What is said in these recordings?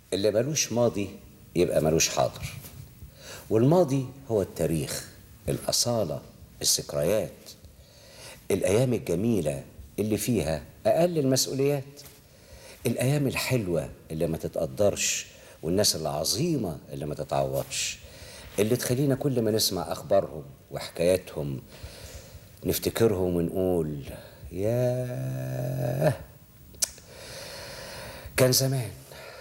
اللي ملوش ماضي يبقى ملوش حاضر والماضي هو التاريخ الأصالة الذكريات الأيام الجميلة اللي فيها أقل المسؤوليات الأيام الحلوة اللي ما تتقدرش والناس العظيمة اللي ما تتعوضش اللي تخلينا كل ما نسمع أخبارهم وحكاياتهم نفتكرهم ونقول ياه كان زمان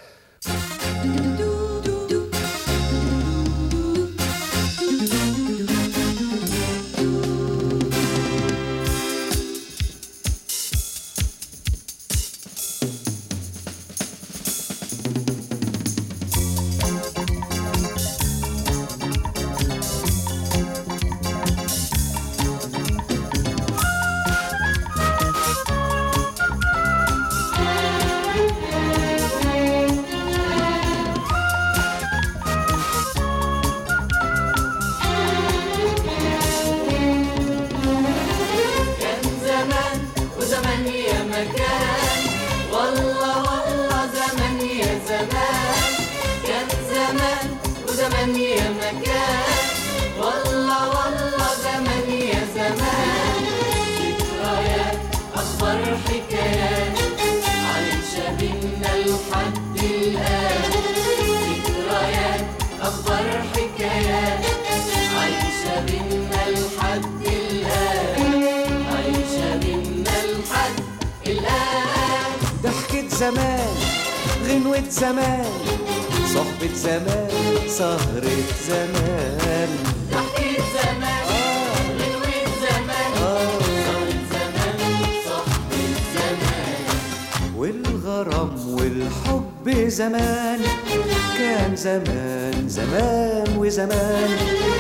كان زمان وزمان يا مكان والله والله زمان يا زمان كان زمان وزمان يا مكان والله والله زمان يا زمان ذكريات أخبار حكايات عايشة بينا لحد الآن ذكريات أخبار حكايات عايشة بينا لحد الآن عايشة بينا لحد الآن ضحكة زمان غنوة زمان صحبة زمان سهرة زمان ضحكة زمان غنوة زمان صارت زمان صحبة زمان والغرام والحب زمان كان زمان زمان وزمان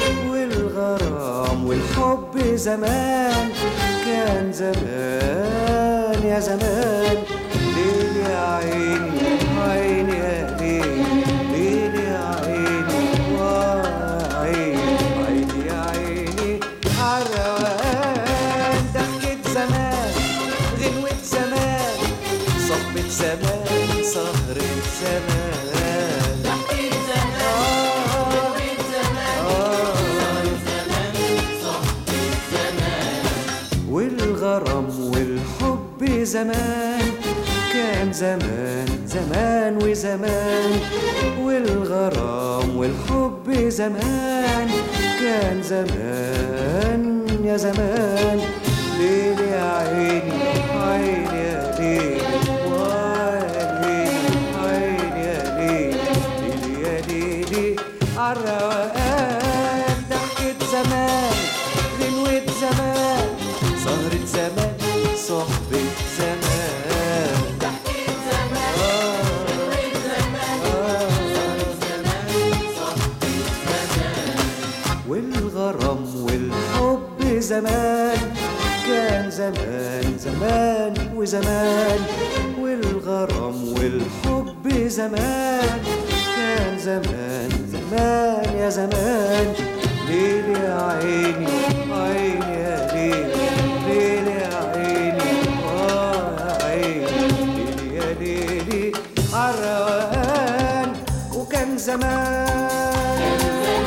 والغرام والحب زمان كان زمان يا زمان ليل يا عيني عيني يا ليل ليل يا عيني وعيني عيني يا عيني عالروقان ضحكة زمان غنوة زمان صحبة زمان سهرة زمان ضحكة زمان غنوة زمان صارت زمان صحبة زمان والغرام والحب زمان كان زمان زمان وزمان والغرام والحب زمان كان زمان يا زمان ليل يا عيني عيني يا ليل وعيني عيني يا ليل ليل يا ليلي عالروقان ضحكة زمان غنوة زمان سهرة زمان صحبة زمان ضحكة زمان غنوة زمان صارت زمان صحبة زمان والغرام والحب زمان كان زمان زمان وزمان والغرام والحب زمان كان زمان زمان يا زمان ليل يا عيني عيني يا ليل ليل يا عيني آه يا عيني ليل يا ليلي عالروقان وكان زمان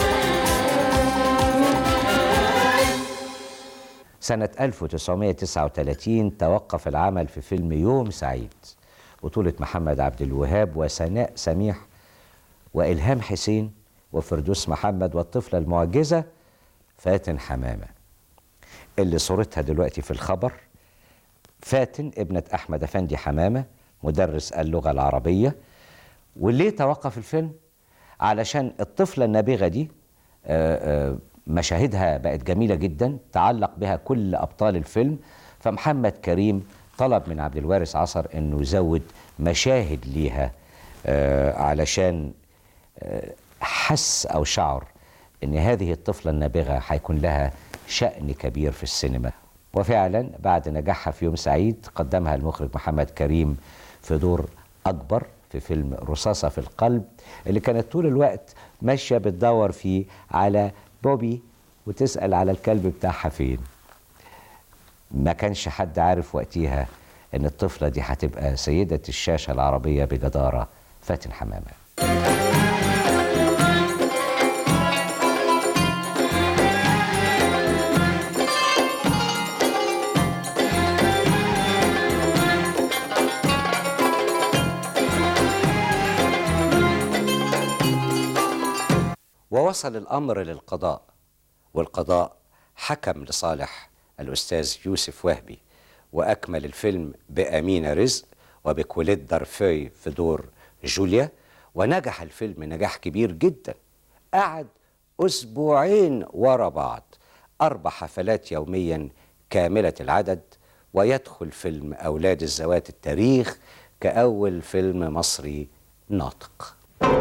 سنة 1939 توقف العمل في فيلم يوم سعيد بطولة محمد عبد الوهاب وسناء سميح وإلهام حسين وفردوس محمد والطفلة المعجزة فاتن حمامة اللي صورتها دلوقتي في الخبر فاتن ابنة أحمد أفندي حمامة مدرس اللغة العربية وليه توقف الفيلم؟ علشان الطفلة النابغة دي آه، آه، مشاهدها بقت جميلة جدا تعلق بها كل أبطال الفيلم فمحمد كريم طلب من عبد الوارث عصر انه يزود مشاهد ليها آه، علشان آه، حس او شعر ان هذه الطفله النابغه هيكون لها شان كبير في السينما وفعلا بعد نجاحها في يوم سعيد قدمها المخرج محمد كريم في دور اكبر في فيلم رصاصه في القلب اللي كانت طول الوقت ماشيه بتدور فيه على بوبي وتسال على الكلب بتاعها فين ما كانش حد عارف وقتها ان الطفله دي هتبقى سيده الشاشه العربيه بجداره فاتن حمامه ووصل الأمر للقضاء والقضاء حكم لصالح الأستاذ يوسف وهبي وأكمل الفيلم بأمينة رزق وبكوليت دارفوي في دور جوليا ونجح الفيلم نجاح كبير جدا قعد أسبوعين ورا بعض أربع حفلات يوميا كاملة العدد ويدخل فيلم أولاد الزوات التاريخ كأول فيلم مصري ناطق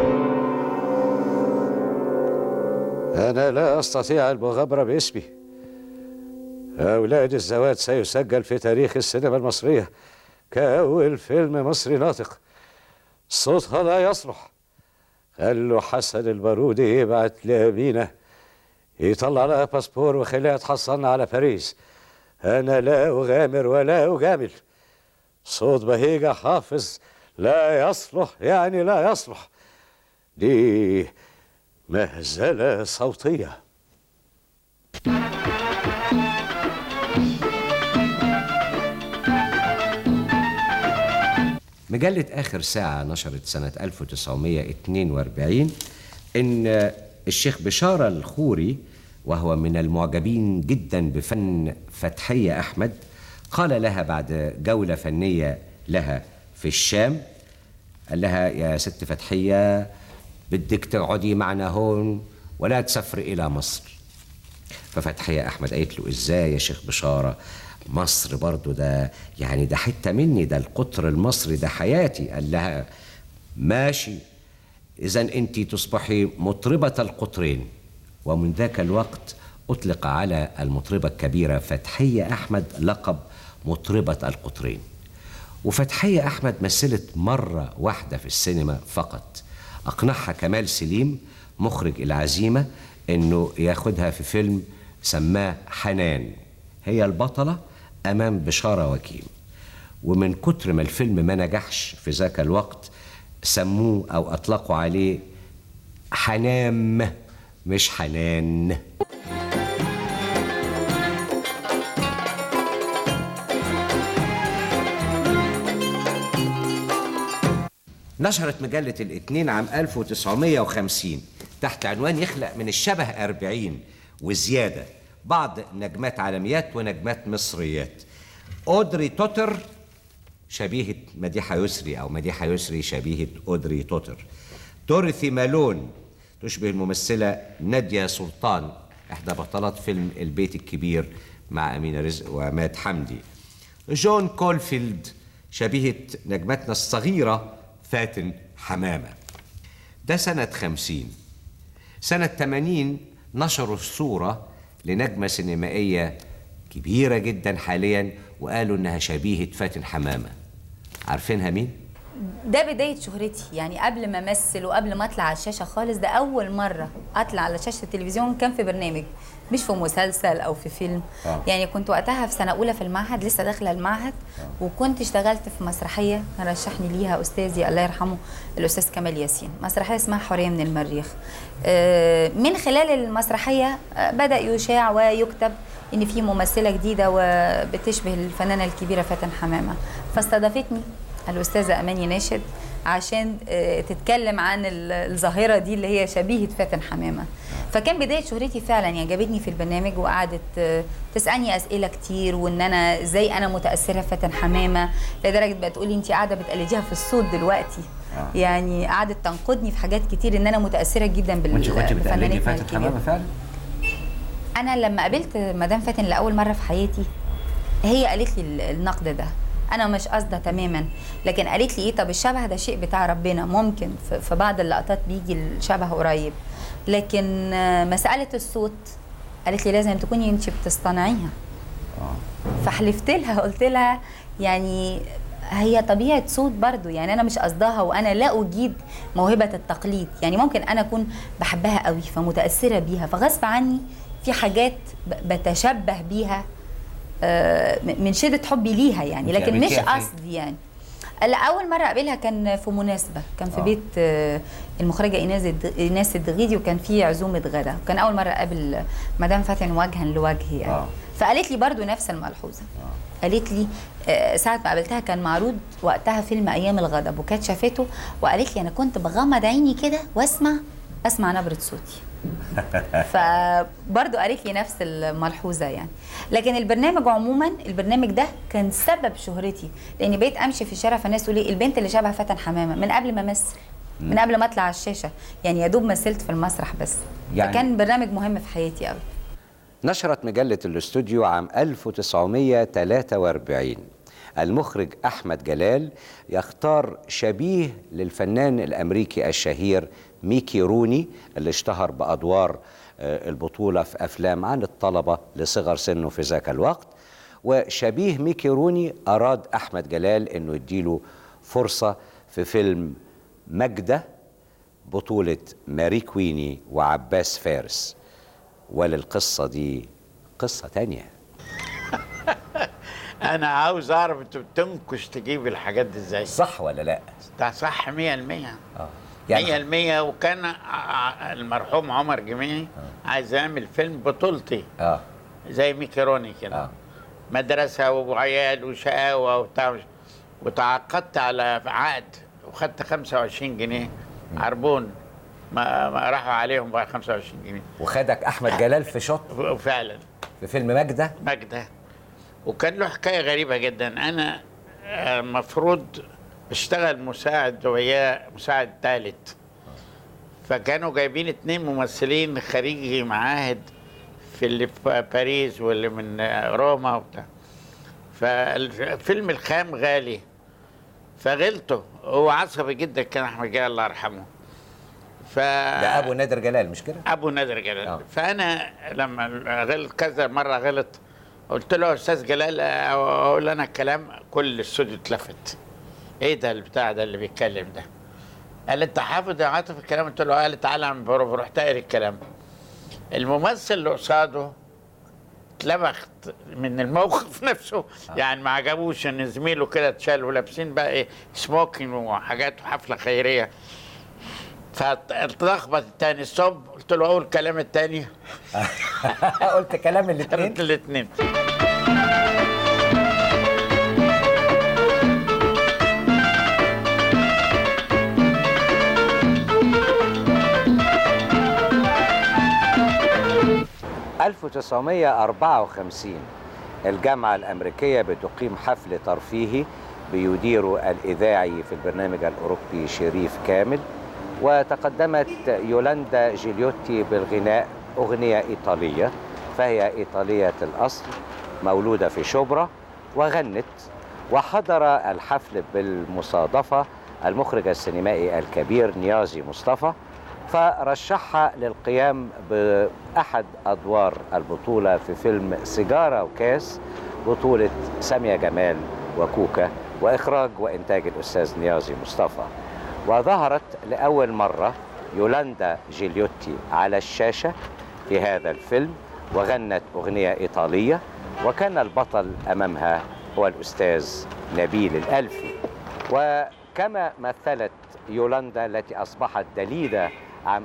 أنا لا أستطيع المغامرة باسمي أولاد الزوات سيسجل في تاريخ السينما المصرية كأول فيلم مصري ناطق صوتها لا يصلح خلوا حسن البارودي يبعت لأمينة يطلع لها باسبور وخليها تحصلنا على باريس أنا لا أغامر ولا أجامل صوت بهيجة حافظ لا يصلح يعني لا يصلح دي مهزلة صوتية مجلة آخر ساعة نشرت سنة 1942 إن الشيخ بشارة الخوري وهو من المعجبين جدا بفن فتحية أحمد قال لها بعد جولة فنية لها في الشام قال لها يا ست فتحية بدك تقعدي معنا هون ولا تسافري إلى مصر ففتحية أحمد قالت له إزاي يا شيخ بشارة مصر برضو ده يعني ده حتة مني ده القطر المصري ده حياتي قال لها ماشي إذا أنت تصبحي مطربة القطرين ومن ذاك الوقت أطلق على المطربة الكبيرة فتحية أحمد لقب مطربة القطرين وفتحية أحمد مثلت مرة واحدة في السينما فقط أقنعها كمال سليم مخرج العزيمة إنه ياخدها في فيلم سماه حنان هي البطلة أمام بشارة وكيم ومن كتر ما الفيلم ما نجحش في ذاك الوقت سموه أو أطلقوا عليه حنام مش حنان نشرت مجلة الاثنين عام 1950 تحت عنوان يخلق من الشبه أربعين وزيادة بعض نجمات عالميات ونجمات مصريات أودري توتر شبيهة مديحة يسري أو مديحة يسري شبيهة أودري توتر دوريثي مالون تشبه الممثلة نادية سلطان إحدى بطلات فيلم البيت الكبير مع أمينة رزق وعماد حمدي جون كولفيلد شبيهة نجمتنا الصغيرة فاتن حمامة ده سنة خمسين سنة 80 نشروا الصورة لنجمة سينمائية كبيرة جدا حاليا وقالوا إنها شبيهة فاتن حمامة عارفينها مين؟ ده بداية شهرتي يعني قبل ما امثل وقبل ما اطلع على الشاشة خالص ده أول مرة أطلع على شاشة التلفزيون كان في برنامج مش في مسلسل أو في فيلم آه. يعني كنت وقتها في سنة أولى في المعهد لسه داخلة المعهد وكنت اشتغلت في مسرحية كان رشحني ليها أستاذي الله يرحمه الأستاذ كمال ياسين مسرحية اسمها حورية من المريخ آه، من خلال المسرحية آه، بدأ يشاع ويكتب إن في ممثلة جديدة وبتشبه الفنانة الكبيرة فاتن حمامة فاستضافتني الأستاذة أماني ناشد عشان آه، تتكلم عن ال- الظاهرة دي اللي هي شبيهة فاتن حمامة فكان بداية شهرتي فعلا يعني جابتني في البرنامج وقعدت آه، تسألني أسئلة كتير وإن أنا إزاي أنا متأثرة بفاتن حمامة لدرجة بقى تقولي أنت قاعدة بتقلديها في الصوت دلوقتي يعني قعدت تنقدني في حاجات كتير إن أنا متأثرة جدا بال وانت كنت بتقلدي بفنانتنا فاتن الكبيرة. حمامة فعلا؟ انا لما قابلت مدام فاتن لاول مره في حياتي هي قالت لي ال- النقد ده انا مش قصده تماما لكن قالت لي ايه طب الشبه ده شيء بتاع ربنا ممكن في في بعض اللقطات بيجي الشبه قريب لكن آه، مساله الصوت قالت لي لازم تكوني انت بتصطنعيها فحلفت لها قلت لها يعني هي طبيعه صوت برضو يعني انا مش قصدها وانا لا اجيد موهبه التقليد يعني ممكن انا اكون بحبها قوي فمتاثره بيها فغصب عني في حاجات ب- بتشبه بيها آه، م- من شده حبي ليها يعني انت لكن مش قابلتيها فين؟ قصدي يعني لا اول مره اقابلها كان في مناسبه كان في آه. آه. بيت آه، المخرجه ايناس الد- ايناس الدغيدي وكان في عزومه غدا كان اول مره اقابل مدام فاتن وجها لوجه يعني آه. آه. فقالت لي برضو نفس الملحوظه آه. قالت لي آه، ساعه ما قابلتها كان معروض وقتها فيلم ايام الغضب وكانت شافته وقالت لي انا كنت بغمض عيني كده واسمع اسمع نبره صوتي فبرضه قالت لي نفس الملحوظه يعني لكن البرنامج عموما البرنامج ده كان سبب شهرتي لاني بقيت امشي في الشارع فالناس تقول لي البنت اللي شبه فاتن حمامه من قبل ما امثل من قبل ما اطلع على الشاشه يعني يا دوب مثلت في المسرح بس يعني- يعني فكان برنامج مهم في حياتي قوي نشرت مجلة الاستوديو عام 1943 المخرج أحمد جلال يختار شبيه للفنان الأمريكي الشهير ميكي روني اللي اشتهر بأدوار آه، البطولة في أفلام عن الطلبة لصغر سنه في ذاك الوقت وشبيه ميكي روني أراد أحمد جلال أنه يديله فرصة في فيلم مجدة بطولة ماري كويني وعباس فارس وللقصة دي قصة تانية انا عاوز اعرف انت بتنكش تجيب الحاجات دي ازاي صح ولا لا؟ ده صح 100% 100% اه يعني وكان ع- المرحوم عمر جميعي عايز يعمل فيلم بطولتي اه زي ميكروني كده اه مدرسه وعيال وشقاوه وبتاع وتعاقدت على عقد وخدت 25 جنيه عربون ما, ما راحوا عليهم بقى 25 جنيه وخدك احمد جلال في شوت وفعلا في فيلم ماجدة مجدة وكان له حكاية غريبة جدا أنا المفروض بشتغل مساعد وياه مساعد ثالث فكانوا جايبين اتنين ممثلين خريجي معاهد في اللي في باريس واللي من روما وبتاع فالفيلم الخام غالي فغلته هو عصبي جدا كان احمد جلال الله يرحمه ف ده ابو نادر جلال مش كده؟ ابو نادر جلال آه. فانا لما غلط كذا مره غلط قلت له يا استاذ جلال اقول انا الكلام كل الاستوديو اتلفت ايه ده البتاع ده اللي بيتكلم ده قال لي انت حافظ يا عاطف الكلام قلت له قال لي تعالى اعمل بروف رحت قاري الكلام الممثل اللي قصاده اتلبخت من الموقف نفسه يعني ما عجبوش ان زميله كده اتشال ولابسين بقى ايه سموكينج وحاجات وحفله خيريه فاتلخبط التاني الصب قلت له اول كلام التاني قلت كلام الاثنين قلت الاثنين م. 1954 الجامعة الأمريكية بتقيم حفل ترفيهي بيديره الإذاعي في البرنامج الأوروبي شريف كامل وتقدمت يولاندا جيليوتي بالغناء أغنية إيطالية فهي إيطالية الأصل مولودة في شبرا وغنت وحضر الحفل بالمصادفة المخرج السينمائي الكبير نيازي مصطفى فرشحها للقيام بأحد أدوار البطولة في فيلم سيجارة وكاس بطولة سامية جمال وكوكا وإخراج وإنتاج الأستاذ نيازي مصطفى وظهرت لأول مرة يولاندا جيليوتي على الشاشة في هذا الفيلم وغنت أغنية إيطالية وكان البطل أمامها هو الأستاذ نبيل الألفي وكما مثلت يولاندا التي أصبحت دليدة عام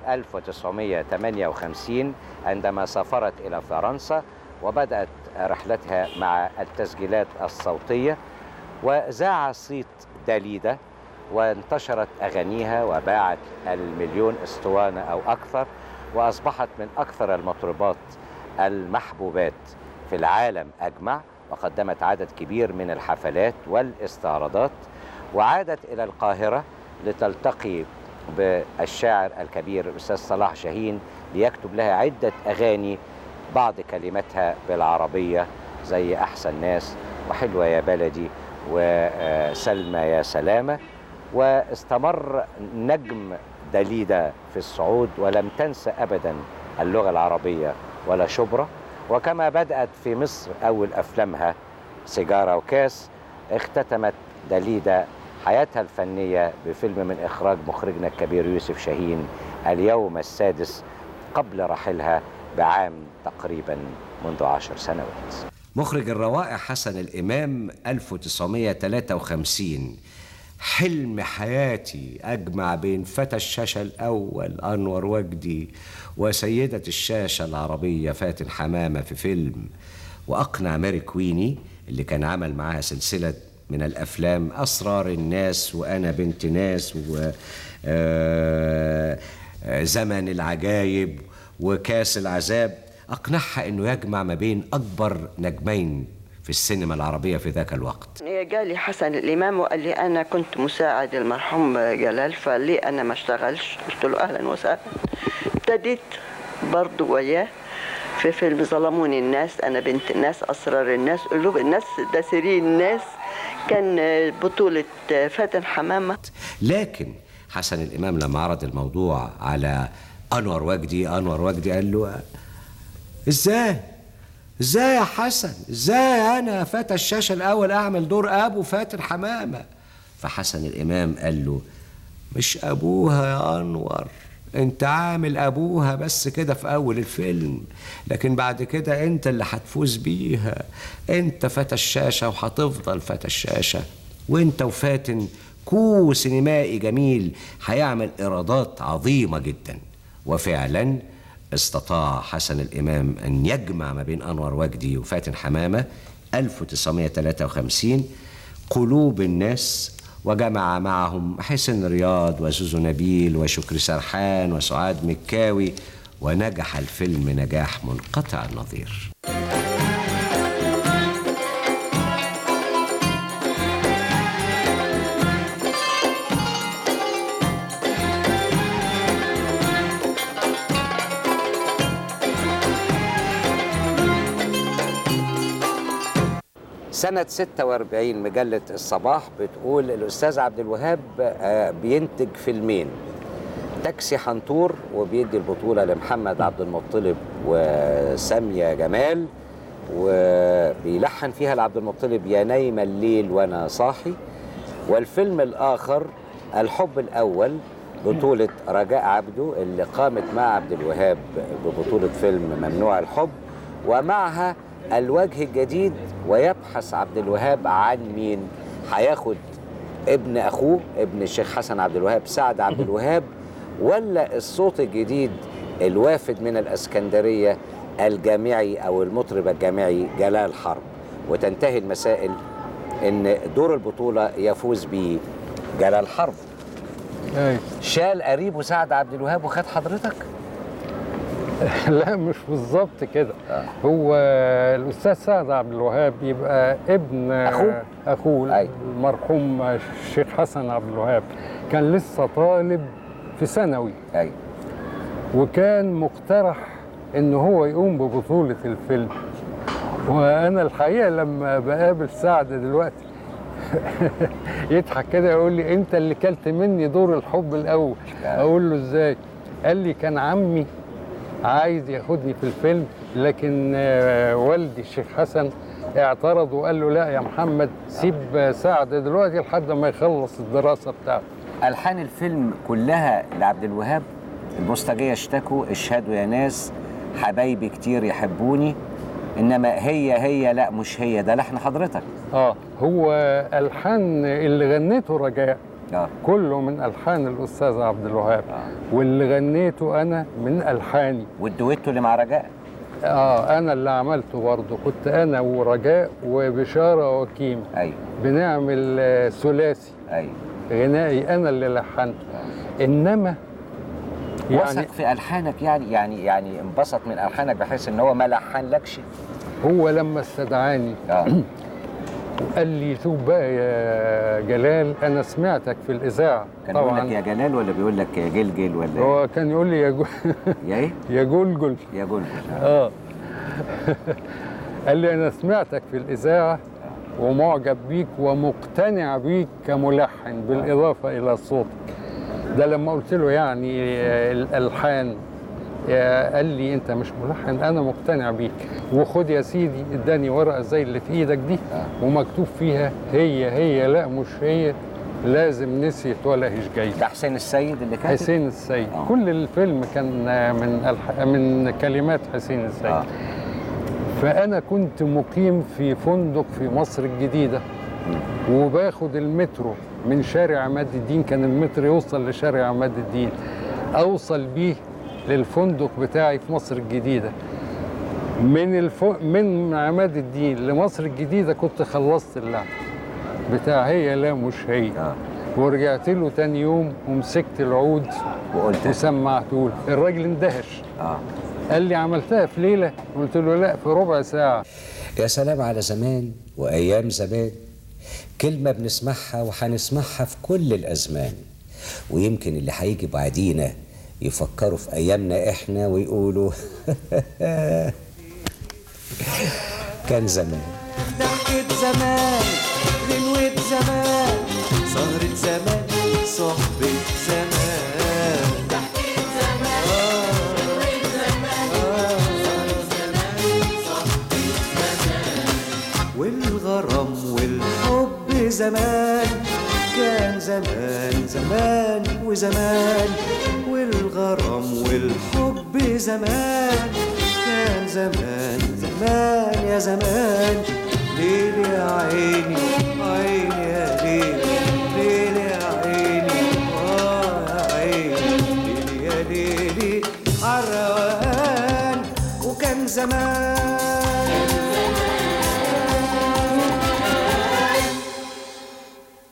1958 عندما سافرت إلى فرنسا وبدأت رحلتها مع التسجيلات الصوتية وذاع صيت دليدة وانتشرت أغانيها وباعت المليون اسطوانة أو أكثر وأصبحت من أكثر المطربات المحبوبات في العالم أجمع وقدمت عدد كبير من الحفلات والاستعراضات وعادت إلى القاهرة لتلتقي بالشاعر الكبير الأستاذ صلاح شاهين ليكتب لها عدة أغاني بعض كلماتها بالعربية زي أحسن ناس وحلوة يا بلدي وسلمى يا سلامة واستمر نجم دليدة في الصعود ولم تنسى أبدا اللغة العربية ولا شبرا وكما بدأت في مصر أول أفلامها سيجارة وكاس اختتمت دليدة حياتها الفنية بفيلم من إخراج مخرجنا الكبير يوسف شاهين اليوم السادس قبل رحلها بعام تقريبا منذ عشر سنوات مخرج الروائع حسن الإمام 1953 حلم حياتي أجمع بين فتى الشاشة الأول أنور وجدي وسيدة الشاشة العربية فاتن حمامة في فيلم وأقنع ماري كويني اللي كان عمل معاها سلسلة من الأفلام أسرار الناس وأنا بنت ناس و آه، آه، زمن العجايب وكاس العذاب أقنعها أنه يجمع ما بين أكبر نجمين في السينما العربية في ذاك الوقت جالي حسن الامام وقال لي انا كنت مساعد المرحوم جلال فليه انا ما اشتغلش قلت له اهلا وسهلا ابتديت برضو وياه في فيلم ظلموني الناس انا بنت الناس اسرار الناس قلوب الناس ده سرير الناس كان بطولة فاتن حمامة لكن حسن الإمام لما عرض الموضوع على أنور وجدي أنور وجدي قال له إزاي؟ إزاي يا حسن؟ إزاي أنا فتى الشاشة الأول أعمل دور أبو فاتن حمامة؟ فحسن الإمام قال له مش أبوها يا أنور أنت عامل أبوها بس كده في أول الفيلم لكن بعد كده أنت اللي هتفوز بيها أنت فتى الشاشة وهتفضل فتى الشاشة وأنت وفاتن كو سينمائي جميل هيعمل إيرادات عظيمة جدا وفعلا استطاع حسن الإمام أن يجمع ما بين أنور وجدي وفاتن حمامة 1953 قلوب الناس وجمع معهم حسن رياض وزوزو نبيل وشكري سرحان وسعاد مكاوي ونجح الفيلم نجاح منقطع النظير سنة 46 مجلة الصباح بتقول الأستاذ عبد الوهاب آه، بينتج فيلمين تاكسي حنطور وبيدي البطولة لمحمد عبد المطلب وسامية جمال وبيلحن فيها لعبد المطلب يا نايم الليل وأنا صاحي والفيلم الآخر الحب الأول بطولة رجاء عبده اللي قامت مع عبد الوهاب ببطولة فيلم ممنوع الحب ومعها الوجه الجديد ويبحث عبد الوهاب عن مين هياخد ابن اخوه ابن الشيخ حسن عبد الوهاب سعد عبد الوهاب ولا الصوت الجديد الوافد من الاسكندريه الجامعي او المطرب الجامعي جلال حرب وتنتهي المسائل ان دور البطوله يفوز به جلال حرب أي. شال قريبه سعد عبد الوهاب وخد حضرتك لا مش بالظبط كده هو الاستاذ سعد عبد الوهاب يبقى ابن أخوه؟ اخوه أي. المرحوم الشيخ حسن عبد الوهاب كان لسه طالب في ثانوي ايوه وكان مقترح ان هو يقوم ببطوله الفيلم وانا الحقيقه لما بقابل سعد دلوقتي يضحك كده يقول لي انت اللي كلت مني دور الحب الاول اقول له ازاي قال لي كان عمي عايز ياخدني في الفيلم لكن آه، والدي الشيخ حسن اعترض وقال له لا يا محمد سيب سعد دلوقتي لحد ما يخلص الدراسه بتاعته ألحان الفيلم كلها لعبد الوهاب البوسطجية اشتكوا اشهدوا يا ناس حبايبي كتير يحبوني إنما هي هي لا مش هي ده لحن حضرتك اه هو الحان اللي غنيته رجاء اه كله من الحان الاستاذ عبد الوهاب واللي غنيته انا من الحاني والدويتو اللي مع رجاء اه انا اللي عملته برضه كنت انا ورجاء وبشاره وكيم أيوه بنعمل آه، ثلاثي أيوه غنائي انا اللي لحنته انما يعني يعني وثق في ألحانك يعني يعني يعني انبسط من ألحانك بحيث إن هو ما لحنلكش هو لما استدعاني اه وقال لي شوف بقى يا جلال انا سمعتك في الاذاعه كان بيقول لك يا جلال ولا بيقول لك يا جلجل ولا إيه؟ هو كان يقول لي يا جو... يا إيه؟ يا جلجل يا جلجل اه قال لي انا سمعتك في الاذاعه ومعجب بيك ومقتنع بيك كملحن بالاضافه الى صوتك ده لما قلت له يعني آه، الالحان آه، قال لي انت مش ملحن انا مقتنع بيك وخد يا سيدي اداني ورقه زي اللي في ايدك دي ومكتوب فيها هي هي لا مش هي لازم نسيت ولا هيش جاي ده حسين السيد اللي كاتب حسين السيد آه. كل الفيلم كان آه، من الح... من كلمات حسين السيد آه. فأنا كنت مقيم في فندق في مصر الجديدة وباخد المترو من شارع عماد الدين كان المترو يوصل لشارع عماد الدين اوصل بيه للفندق بتاعي في مصر الجديده من الف... من عماد الدين لمصر الجديده كنت خلصت اللعب بتاع هي لا مش هي آه. ورجعت له تاني يوم ومسكت العود وقلت وسمعته له الراجل اندهش اه قال لي عملتها في ليله قلت له لا في ربع ساعه يا سلام على زمان وأيام زمان كلمة بنسمعها وهنسمعها في كل الأزمان ويمكن اللي هيجي بعدينا يفكروا في أيامنا إحنا ويقولوا كان زمان ضحكة زمان غنوة زمان سهرة زمان صحبة زمان ضحكة زمان غنوة زمان سهرة زمان صحبة زمان والغرام والحب زمان كان زمان زمان وزمان والغرام والحب زمان كان زمان زمان يا زمان ليل يا عيني عيني يا ليل ليل يا عيني اه يا عيني ليل يا ليلي عالروقان وكان زمان